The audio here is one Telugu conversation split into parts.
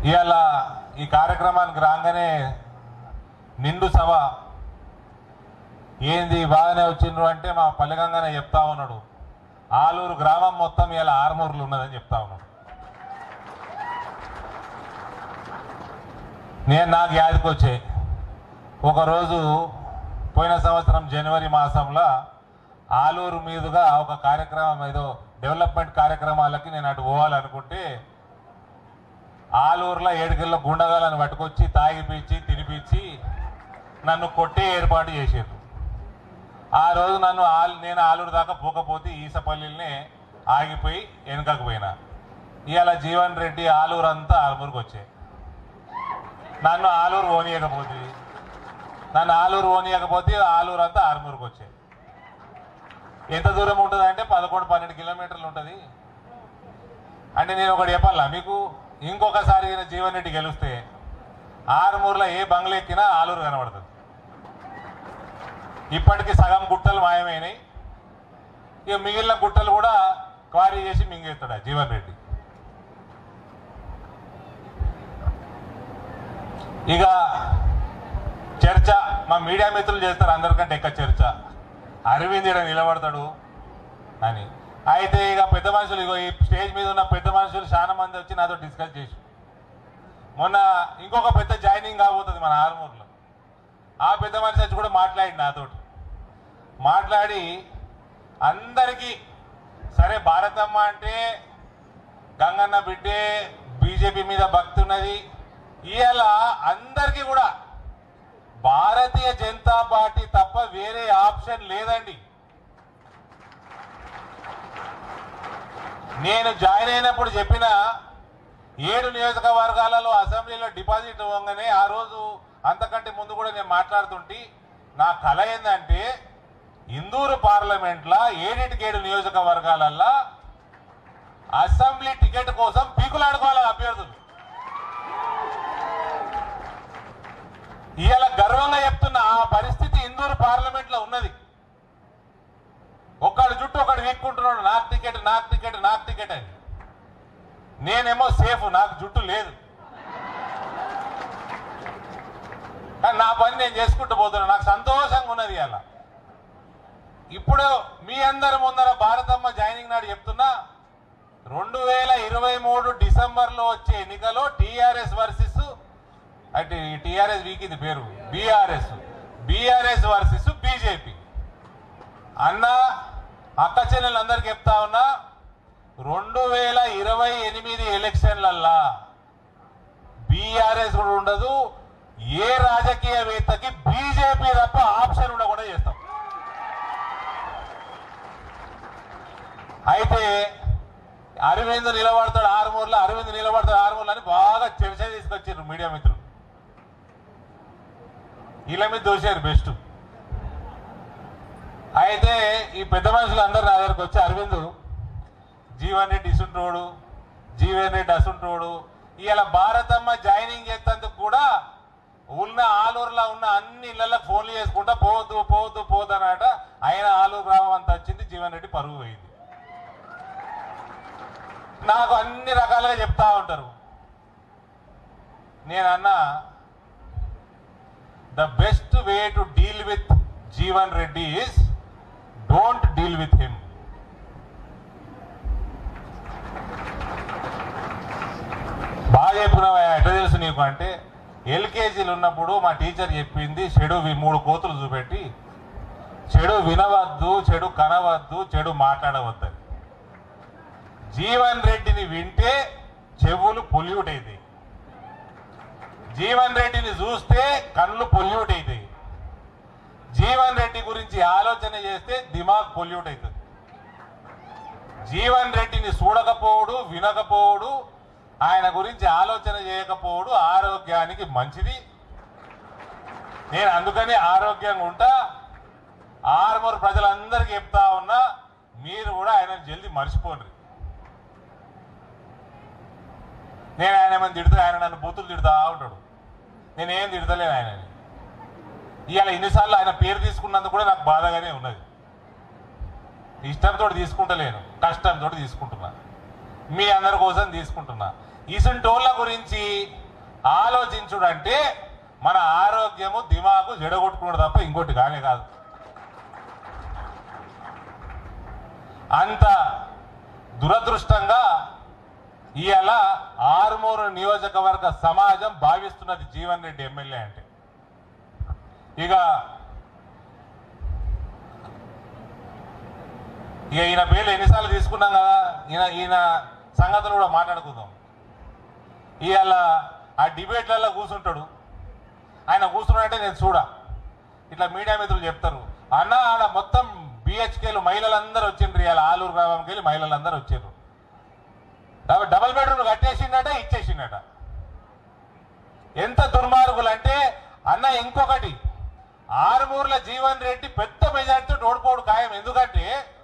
ఇవాళ ఈ కార్యక్రమానికి రాగానే నిండు సభ ఏంది బాగానే వచ్చిండ్రు అంటే మా పల్లెగంగానే చెప్తా ఉన్నాడు ఆలూరు గ్రామం మొత్తం ఇలా ఆర్మూర్లు ఉన్నదని చెప్తా ఉన్నాడు నేను నాకు యాదికి వచ్చాయి ఒకరోజు పోయిన సంవత్సరం జనవరి మాసంలో ఆలూరు మీదుగా ఒక కార్యక్రమం ఏదో డెవలప్మెంట్ కార్యక్రమాలకి నేను అటు పోవాలనుకుంటే ఆలూరులో ఏడుకెళ్ళ గుండగాలను పట్టుకొచ్చి తాగిపించి తినిపించి నన్ను కొట్టే ఏర్పాటు చేసారు ఆ రోజు నన్ను ఆల్ నేను ఆలూరు దాకా పోకపోతే ఈసపల్లినే ఆగిపోయి వెనుకకు పోయినా ఇవాళ జీవన్ రెడ్డి ఆలూరు అంతా ఆలూరుకు వచ్చాయి నన్ను ఆలూరు ఓనియకపోతే నన్ను ఆలూరు ఓనియకపోతే ఆలూరు అంతా ఆరుమూరుకు వచ్చాయి ఎంత దూరం ఉంటుంది అంటే పదకొండు పన్నెండు కిలోమీటర్లు ఉంటుంది అంటే నేను ఒకటి చెప్పాలా మీకు ఇంకొకసారి ఈయన జీవన్ రెడ్డి గెలిస్తే ఆరుమూరులో ఏ బంగ్లా ఎక్కినా ఆలూరు కనబడుతుంది ఇప్పటికి సగం గుట్టలు మాయమైనాయి ఇక మిగిలిన గుట్టలు కూడా క్వారీ చేసి మింగేస్తాడు ఆ జీవన్ రెడ్డి ఇక చర్చ మా మీడియా మిత్రులు చేస్తారు అందరికంటే ఎక్కువ చర్చ అరవింద్ ఈడ నిలబడతాడు అని అయితే ఇక పెద్ద మనుషులు ఇగో ఈ స్టేజ్ మీద ఉన్న పెద్ద మనుషులు చాలా మంది వచ్చి నాతో డిస్కస్ చేసి మొన్న ఇంకొక పెద్ద జాయినింగ్ కాబోతుంది మన ఆర్మూర్లో ఆ పెద్ద మనిషి వచ్చి కూడా మాట్లాడి నాతోటి మాట్లాడి అందరికీ సరే భారతమ్మ అంటే గంగన్న బిడ్డే బీజేపీ మీద భక్తి ఉన్నది ఇవాళ అందరికీ కూడా భారతీయ జనతా పార్టీ తప్ప వేరే ఆప్షన్ లేదండి నేను జాయిన్ అయినప్పుడు చెప్పిన ఏడు నియోజకవర్గాలలో అసెంబ్లీలో డిపాజిట్ ఇవ్వగానే ఆ రోజు అంతకంటే ముందు కూడా నేను మాట్లాడుతుంటే నా కళ ఏంటంటే ఇందూరు పార్లమెంట్లో ఏడింటికి ఏడు నియోజకవర్గాలల్లో అసెంబ్లీ టికెట్ కోసం పీకులాడుకోవాలి అభ్యర్థులు ఇవాళ గర్వంగా చెప్తున్న ఆ పరిస్థితి ఇందూరు పార్లమెంట్ లో ఉన్నది ఒక్కడు జుట్టు ఒకడు వీక్కుంటున్నాడు నాకు టికెట్ నాకు టికెట్ నాకు టికెట్ అని నేనేమో సేఫ్ నాకు జుట్టు లేదు కానీ నా పని నేను చేసుకుంటూ పోతున్నా నాకు సంతోషంగా ఉన్నది ఇవాళ ఇప్పుడు మీ అందరి ముందర భారతమ్మ జాయినింగ్ నాడు చెప్తున్నా రెండు వేల ఇరవై మూడు డిసెంబర్లో వచ్చే ఎన్నికలో టీఆర్ఎస్ వర్సెస్ అంటే టీఆర్ఎస్ వీకింది పేరు బీఆర్ఎస్ బీఆర్ఎస్ వర్సెస్ బీజేపీ అన్న అక్క చెల్లెలందరికీ చెప్తా ఉన్నా రెండు వేల ఇరవై ఎనిమిది ఎలక్షన్లల్లా బీఆర్ఎస్ కూడా ఉండదు ఏ రాజకీయవేత్తకి బీజేపీ తప్ప ఆప్షన్ ఉండకుండా చేస్తాం అయితే అరవింద్ నిలబడతాడు ఆరుమూరులో అరవింద్ నిలబడతాడు ఆరుమూరులో అని బాగా చర్చ తీసుకొచ్చారు మీడియా మిత్రులు వీళ్ళ మీద దోశారు బెస్ట్ అయితే ఈ పెద్ద మనుషులు అందరు నా దగ్గరకు వచ్చి అరవింద్ జీవన్ రెడ్డి ఇసుంటోడు జీవన్ రెడ్డి అసుంటోడు ఇవాళ భారతమ్మ జాయినింగ్ చేసేందుకు కూడా ఉన్న ఆలూరులో ఉన్న అన్ని ఇళ్లలో ఫోన్లు చేసుకుంటా పోవద్దు పోవద్దు పోవద్దు అన్నట ఆయన ఆలూరు గ్రామం అంతా వచ్చింది జీవన్ రెడ్డి పరుగు పోయింది నాకు అన్ని రకాలుగా చెప్తా ఉంటారు నేను అన్నా the best way to deal with Jeevan Reddy is don't deal with him బాగా చెప్పినావా ఎట్లా తెలుసు నీకు అంటే ఎల్కేజీలు ఉన్నప్పుడు మా టీచర్ చెప్పింది చెడు వి- మూడు కోతులు చూపెట్టి చెడు వినవద్దు చెడు కనవద్దు చెడు మాట్లాడవద్దని జీవన్ రెడ్డిని వింటే చెవులు పొల్యూట్ అవుతాయి జీవన్ రెడ్డిని చూస్తే కళ్ళు పొల్యూట్ అవుతాయి జీవన్ రెడ్డి గురించి ఆలోచన చేస్తే దిమాగ్ పొల్యూట్ అవుతుంది జీవన్ రెడ్డిని చూడకపోవడు వినకపోవడు ఆయన గురించి ఆలోచన చేయకపోవడు ఆరోగ్యానికి మంచిది నేను అందుకని ఆరోగ్యంగా ఉంటా ఆరుమూరు ప్రజలందరికీ చెప్తా ఉన్నా మీరు కూడా ఆయన జల్దీ మర్చిపోండి నేను ఆయన ఏమైనా తిడితే ఆయన నన్ను బూతులు తిడతా ఉంటాడు నేనేం తిడతలేను ఆయనని ఇవాళ ఇన్నిసార్లు ఆయన పేరు తీసుకున్నందుకు కూడా నాకు బాధగానే ఉన్నది ఇష్టంతో తీసుకుంటలేను కష్టంతో తీసుకుంటున్నా మీ అందరి కోసం తీసుకుంటున్నా ఇసుంటోళ్ళ గురించి ఆలోచించుడంటే మన ఆరోగ్యము దిమాగు జడగొట్టుకున్నాడు తప్ప ఇంకోటి కానే కాదు అంత దురదృష్టంగా ఇవాళ ఆరుమూరు నియోజకవర్గ సమాజం భావిస్తున్నది జీవన్ రెడ్డి ఎమ్మెల్యే అంటే ఇక ఇక ఈయన పేర్లు ఎన్నిసార్లు తీసుకున్నాం కదా ఈయన ఈయన సంగతులు కూడా మాట్లాడుకుందాం ఇవాళ ఆ డిబేట్లలో కూర్చుంటాడు ఆయన కూర్చున్నాడంటే నేను చూడ ఇట్లా మీడియా మిత్రులు చెప్తారు అన్న ఆడ మొత్తం బిహెచ్కేలు మహిళలందరూ వచ్చిండ్రు ఇవాళ ఆలూరు గ్రామంకి వెళ్ళి మహిళలందరూ వచ్చిండ్రు కాబట్టి డబల్ బెడ్రూమ్ కట్టేసిండట ఇచ్చేసిండట ఎంత దుర్మార్గులు అంటే అన్న ఇంకొకటి ఆరుమూర్ల జీవన్ రెడ్డి పెద్ద మెజార్టీతో ఓడిపోడు ఖాయం ఎందుకంటే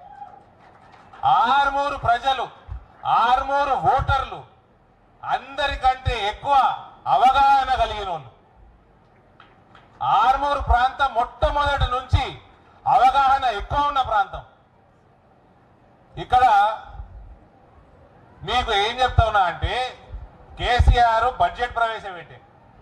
ఆరుమూరు ప్రజలు ఆరుమూరు ఓటర్లు అందరికంటే ఎక్కువ అవగాహన కలిగిన వాళ్ళు ఆర్మూరు ప్రాంతం మొట్టమొదటి నుంచి అవగాహన ఎక్కువ ఉన్న ప్రాంతం ఇక్కడ మీకు ఏం చెప్తా ఉన్నా అంటే కేసీఆర్ బడ్జెట్ ప్రవేశపెట్టే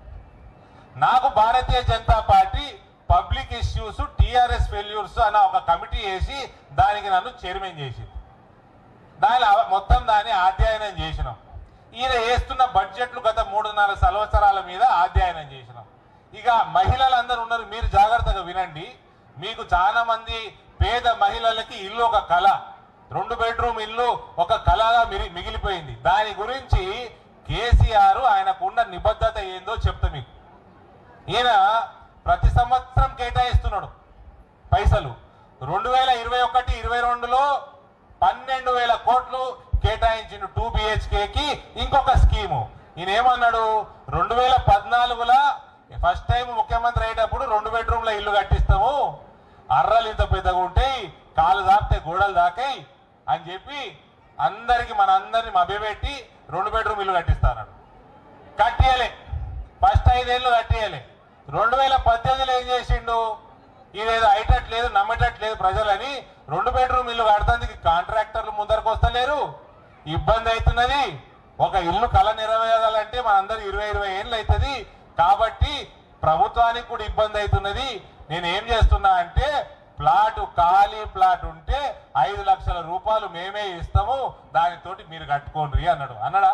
నాకు Bharatiya Janata Party public issues TRS failures అన్న ఒక కమిటీ వేసి దానికి నన్ను చైర్మన్ చేసింది దాని అవ- మొత్తం దాన్ని అధ్యయనం చేసినాం ఈయన వేస్తున్న బడ్జెట్లు గత మూడున్నర సంవత్సరాల మీద అధ్యయనం చేసినాం ఇక మహిళలందరూ ఉన్నారు మీరు జాగ్రత్తగా వినండి మీకు చాలా మంది పేద మహిళలకి ఇల్లు ఒక కళ రెండు బెడ్రూమ్ ఇల్లు ఒక కళగా మిరి- మిగిలిపోయింది దాని గురించి కేసీఆర్ ఆయనకున్న నిబద్ధత ఏందో చెప్తా మీకు ఈయన ప్రతి సంవత్సరం కేటాయిస్తున్నాడు పైసలు రెండు వేల ఇరవై ఒకటి ఇరవై రెండులో పన్నెండు వేల కోట్లు కేటాయించిండు టూ కి ఇంకొక స్కీము ఈయన ఏమన్నాడు రెండు వేల పద్నాలుగులా ఫస్ట్ టైం ముఖ్యమంత్రి అయ్యేటప్పుడు రెండు బెడ్రూమ్ల ఇల్లు కట్టిస్తాము అర్రలు ఇంత పెద్దగా ఉంటాయి కాలు దాకితే గోడలు దాకాయి అని చెప్పి అందరికి మన అందరిని మభ్యపెట్టి రెండు బెడ్రూమ్ ఇల్లు కట్టిస్తాడు కట్టియలే ఫస్ట్ ఐదేళ్ళు కట్టియలే రెండు వేల పద్దెనిమిదిలో ఏం చేసిండు ఇదేదో అయ్యేటట్టు లేదు నమ్మేటట్టు లేదు ప్రజలని రెండు బెడ్రూమ్ ఇల్లు కడతానికి కాంట్రాక్టర్లు ముందరకు వస్తలేరు ఇబ్బంది అవుతున్నది ఒక ఇల్లు కళ నెరవేరాలంటే మనందరూ ఇరవై ఇరవై ఏళ్ళు అవుతుంది కాబట్టి ప్రభుత్వానికి కూడా ఇబ్బంది అవుతున్నది నేను ఏం చేస్తున్నా అంటే ప్లాట్ ఖాళీ ప్లాట్ ఉంటే ఐదు లక్షల రూపాయలు మేమే ఇస్తాము దానితోటి మీరు కట్టుకోండి అన్నాడు అన్నాడా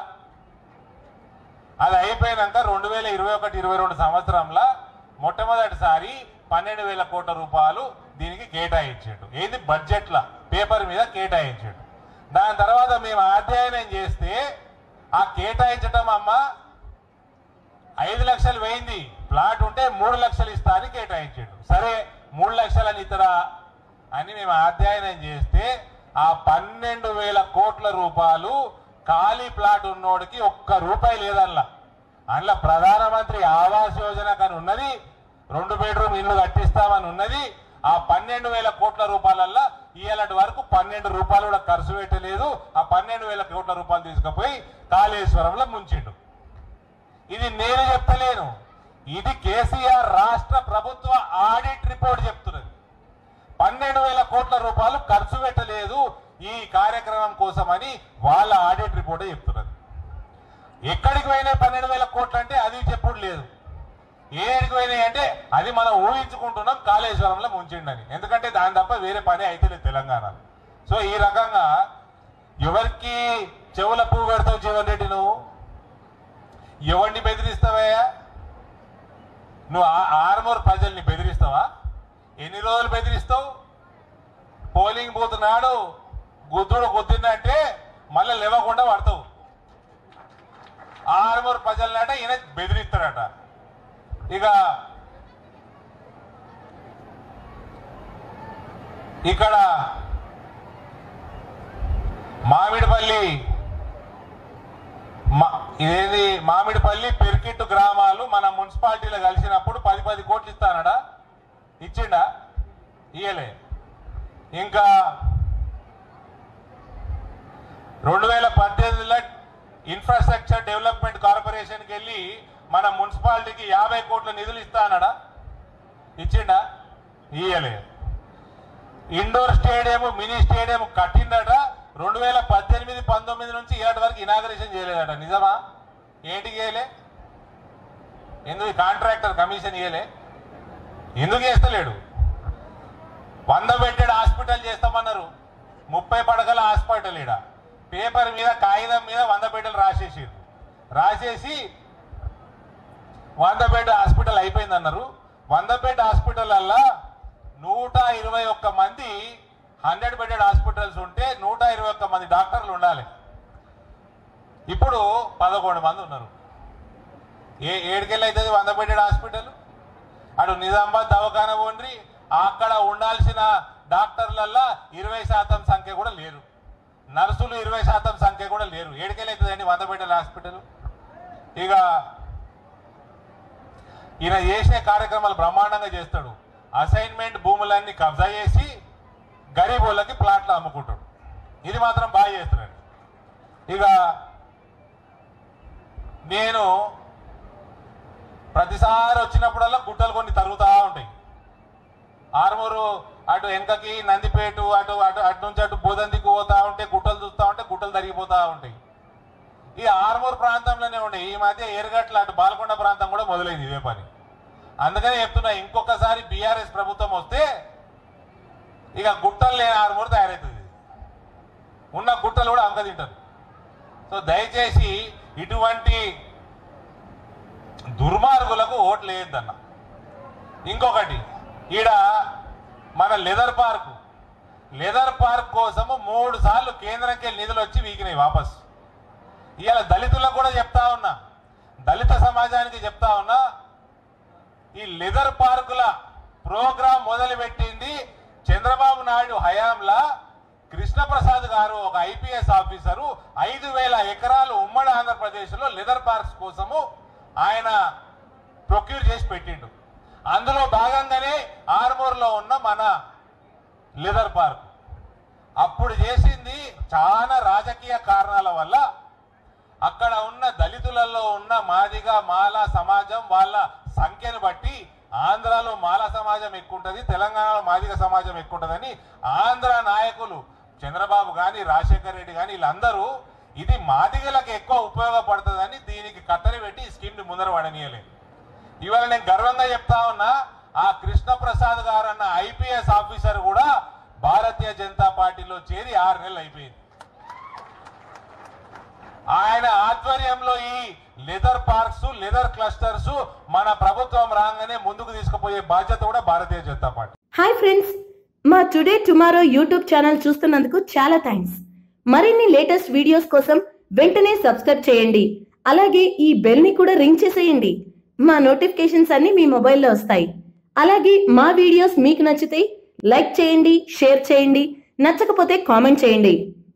అది అయిపోయినాక రెండు వేల ఇరవై ఒకటి ఇరవై రెండు సంవత్సరంలో మొట్టమొదటిసారి పన్నెండు వేల కోట్ల రూపాయలు దీనికి కేటాయించాడు ఏది బడ్జెట్ల పేపర్ మీద కేటాయించాడు దాని తర్వాత మేము అధ్యయనం చేస్తే ఆ కేటాయించటం అమ్మ ఐదు లక్షలు వేయింది ప్లాట్ ఉంటే మూడు లక్షలు ఇస్తా అని కేటాయించాడు సరే మూడు లక్షలని ఇతరా అని మేము అధ్యయనం చేస్తే ఆ పన్నెండు వేల కోట్ల రూపాయలు ఖాళీ ప్లాట్ ఉన్నోడికి ఒక్క రూపాయి లేదల్లా అందులో ప్రధానమంత్రి ఆవాస్ యోజన కానీ ఉన్నది రెండు బెడ్రూమ్ ఇల్లు కట్టిస్తామని ఉన్నది ఆ పన్నెండు వేల కోట్ల రూపాయలల్లా ఇలాంటి వరకు పన్నెండు రూపాయలు కూడా ఖర్చు పెట్టలేదు ఆ పన్నెండు వేల కోట్ల రూపాయలు తీసుకుపోయి కాళేశ్వరంలో ముంచిండు ఇది నేను చెప్తలేను ఇది కేసీఆర్ రాష్ట్ర ప్రభుత్వ ఆడిట్ రిపోర్ట్ చెప్తున్నది పన్నెండు వేల కోట్ల రూపాయలు ఖర్చు పెట్టలేదు ఈ కార్యక్రమం కోసమని వాళ్ళ ఆడిట్ రిపోర్ట్ చెప్తున్నది ఎక్కడికి పోయినాయి పన్నెండు వేల కోట్లు అంటే అది చెప్పుడు లేదు ఏడికి పోయినాయి అంటే అది మనం ఊహించుకుంటున్నాం కాళేశ్వరంలో ముంచిండని ఎందుకంటే దాని తప్ప వేరే పని అయితే లేదు తెలంగాణలో సో ఈ రకంగా ఎవరికి చెవుల పువ్వు పెడతావు జీవన్ రెడ్డి నువ్వు ఎవరిని బెదిరిస్తావయ్యా నువ్వు ఆ- ఆర్మూర్ ప్రజల్ని బెదిరిస్తావా ఎన్ని రోజులు బెదిరిస్తావు పోలింగ్ బూత్ నాడు గుద్దుడు గుద్దిందంటే మళ్ళీ లేవకుండా పడతావు ఆర్మూర్ ప్రజలనాట ఈయన బెదిరిస్తాడట ఇక ఇక్కడ మామిడిపల్లి మా- ఇదేది మామిడిపల్లి పెరికిట్టు గ్రామాలు మన మున్సిపాలిటీలో కలిసినప్పుడు పది పది కోట్లు ఇస్తానడా ఇచ్చిండా ఇయ్యలే ఇంకా రెండు వేల పద్దెనిమిదిలో ఇన్ఫ్రాస్ట్రక్చర్ డెవలప్మెంట్ కార్పొరేషన్కి వెళ్ళి మన మున్సిపాలిటీకి యాభై కోట్ల నిధులు ఇస్తానడా ఇచ్చిండా ఇయ్యలే ఇండోర్ స్టేడియం మినీ స్టేడియం కట్టిందట రెండు వేల పద్దెనిమిది పంతొమ్మిది నుంచి ఇలాంటి వరకు ఇనాగరేషన్ చేయలేదట నిజమా ఏంటి చేయలే ఎందుకు కాంట్రాక్టర్ కమిషన్ ఇయ్యలే ఎందుకు చేస్తలేడు వంద బెడ్డెడ్ హాస్పిటల్ చేస్తామన్నారు ముప్పై పడకల హాస్పిటల్ ఈడ పేపర్ మీద కాగితం మీద వంద బెడ్డలు రాసేసారు రాసేసి వంద బెడ్ హాస్పిటల్ అయిపోయింది అన్నారు వంద బెడ్ హాస్పిటల్ అలా నూట ఇరవై ఒక్క మంది హండ్రెడ్ బెడెడ్ హాస్పిటల్స్ ఉంటే నూట ఇరవై ఒక్క మంది డాక్టర్లు ఉండాలి ఇప్పుడు పదకొండు మంది ఉన్నారు ఏ ఏడుకెళ్ళి అవుతుంది వంద బెడెడ్ హాస్పిటల్ అటు నిజామాబాద్ దవాఖాన ఉండ్రి అక్కడ ఉండాల్సిన డాక్టర్లల్లా ఇరవై శాతం సంఖ్య కూడా లేరు నర్సులు ఇరవై శాతం సంఖ్య కూడా లేరు ఏడుకెళ్ళి అవుతుందండి వంద బెడెడ్ హాస్పిటల్ ఇక ఈయన చేసే కార్యక్రమాలు బ్రహ్మాండంగా చేస్తాడు అసైన్మెంట్ భూములన్నీ కబ్జా చేసి గరీబులకి ప్లాట్లు అమ్ముకుంటాడు ఇది మాత్రం బాగా చేస్తున్నాడు ఇక నేను ప్రతిసారి వచ్చినప్పుడల్లా గుట్టలు కొన్ని తరుగుతూ ఉంటాయి ఆర్మూరు అటు వెనకకి నందిపేట అటు అటు అటు నుంచి అటు బోదందికి పోతా ఉంటే గుట్టలు చూస్తూ ఉంటే గుట్టలు తరిగిపోతూ ఉంటాయి ఈ ఆర్మూరు ప్రాంతంలోనే ఉండే ఈ మధ్య ఎరగట్ల అటు బాలకొండ ప్రాంతం కూడా మొదలైంది ఇదే పని అందుకనే చెప్తున్నా ఇంకొకసారి బీఆర్ఎస్ ప్రభుత్వం వస్తే ఇక గుట్టలు లేని ఆర్మూరు తయారవుతుంది ఉన్న గుట్టలు కూడా అంక తింటారు సో దయచేసి ఇటువంటి దుర్మార్గులకు ఓట్లు వేయద్దన్న ఇంకొకటి ఈడ మన లెదర్ పార్క్ లెదర్ పార్క్ కోసము మూడు సార్లు కేంద్రంకి వెళ్ళి నిధులు వచ్చి వీకినాయి వాపస్ ఇవాళ దళితులకు కూడా చెప్తా ఉన్నా దళిత సమాజానికి చెప్తా ఉన్నా ఈ లెదర్ పార్కుల ప్రోగ్రాం మొదలుపెట్టింది చంద్రబాబు నాయుడు హయాంలా కృష్ణప్రసాద్ గారు ఒక ఐపీఎస్ ఆఫీసరు ఐదు వేల ఎకరాలు ఉమ్మడి ఆంధ్రప్రదేశ్లో లెదర్ పార్క్స్ కోసము ఆయన ప్రొక్యూర్ చేసి పెట్టిండు అందులో భాగంగానే ఆర్మూర్లో ఉన్న మన లెదర్ పార్క్ అప్పుడు చేసింది చాలా రాజకీయ కారణాల వల్ల అక్కడ ఉన్న దళితులలో ఉన్న మాదిగ మాల సమాజం వాళ్ళ సంఖ్యను బట్టి ఆంధ్రాలో మాల సమాజం ఎక్కువ ఉంటుంది తెలంగాణలో మాదిగ సమాజం ఎక్కువ ఉంటుందని ఆంధ్ర నాయకులు చంద్రబాబు కానీ రాజశేఖర్ రెడ్డి కానీ వీళ్ళందరూ ఇది మాదిగలకు ఎక్కువ ఉపయోగపడుతుందని దీనికి కత్తెర పెట్టి ఈ స్కీమ్ని ముందర పడనీయలే ఇవాళ నేను గర్వంగా చెప్తా ఉన్నా ఆ కృష్ణప్రసాద్ గారు అన్న ఐపీఎస్ ఆఫీసర్ కూడా భారతీయ జనతా పార్టీలో చేరి ఆరు నెలలు అయిపోయింది ఆయన ఆధ్వర్యంలో ఈ లెదర్ పార్క్స్ లెదర్ క్లస్టర్స్ మన ప్రభుత్వం రాగానే ముందుకు తీసుకుపోయే బాధ్యత కూడా Bharatiya Janata Party hi friends మా టుడే టుమారో యూట్యూబ్ ఛానల్ చూస్తున్నందుకు చాలా థ్యాంక్స్ మరిన్ని లేటెస్ట్ వీడియోస్ కోసం వెంటనే సబ్స్క్రైబ్ చేయండి అలాగే ఈ బెల్ ని కూడా రింగ్ చేసేయండి మా నోటిఫికేషన్స్ అన్ని మీ మొబైల్లో వస్తాయి అలాగే మా వీడియోస్ మీకు నచ్చితే లైక్ చేయండి షేర్ చేయండి నచ్చకపోతే కామెంట్ చేయండి